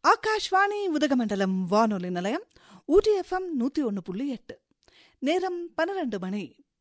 ஆகாஷ்வாணி உதகமண்டலம் வானொலி நிலையம் ஊட்டி எஃப்எம் நூற்றி ஒன்று புள்ளி எட்டு நேரம் பன்னிரண்டு மணி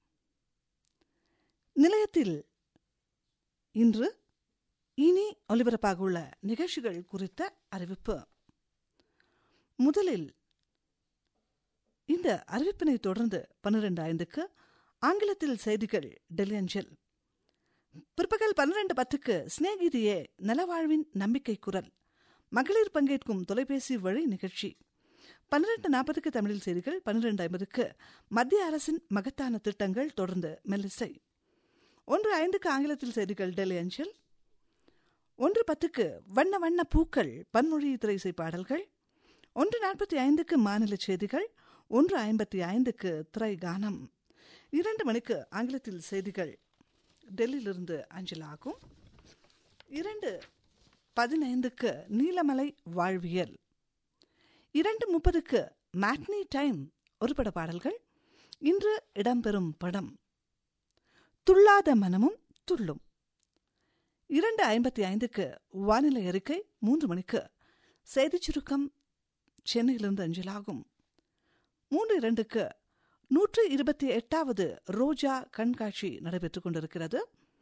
நிலையத்தில் இன்று இனி ஒலிபரப்பாக உள்ள நிகழ்ச்சிகள் குறித்த அறிவிப்பு முதலில் இந்த அறிவிப்பினை தொடர்ந்து பன்னிரண்டு ஐந்துக்கு ஆங்கிலத்தில் செய்திகள் டெல்லி அஞ்சல் பிற்பகல் பன்னிரண்டு பத்துக்கு சிநேகிதியே நலவாழ்வின் நம்பிக்கை குரல் மகளிர் பங்கேற்கும் தொலைபேசி வழி நிகழ்ச்சி பன்னிரண்டு நாற்பதுக்கு தமிழில் செய்திகள் பன்னிரண்டு ஐம்பதுக்கு மத்திய அரசின் மகத்தான திட்டங்கள் தொடர்ந்து மெல்லிசை ஒன்று ஐந்துக்கு ஆங்கிலத்தில் செய்திகள் டெல்லி அஞ்சல் ஒன்று பத்துக்கு வண்ண வண்ண பூக்கள் பன்மொழி திரைசை பாடல்கள் ஒன்று நாற்பத்தி ஐந்துக்கு மாநில செய்திகள் ஒன்று ஐம்பத்தி ஐந்துக்கு திரை கானம் இரண்டு மணிக்கு ஆங்கிலத்தில் செய்திகள் டெல்லியிலிருந்து அஞ்சலாகும் இரண்டு பதினைந்துக்கு நீலமலை வாழ்வியல் இரண்டு முப்பதுக்கு மேட்னி டைம் ஒரு பட பாடல்கள் இன்று இடம்பெறும் படம் துள்ளாத மனமும் துள்ளும் இரண்டு ஐம்பத்தி ஐந்துக்கு வானிலை அறிக்கை மூன்று மணிக்கு செய்திச் சுருக்கம் சென்னையிலிருந்து அஞ்சலாகும் மூன்று இரண்டுக்கு நூற்று இருபத்தி எட்டாவது ரோஜா கண்காட்சி நடைபெற்றுக் கொண்டிருக்கிறது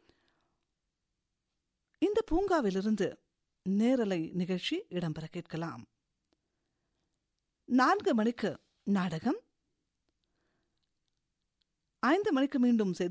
இந்த பூங்காவிலிருந்து நேரலை நிகழ்ச்சி இடம்பெற கேட்கலாம் நான்கு மணிக்கு நாடகம் ஐந்து மணிக்கு மீண்டும் செய்தி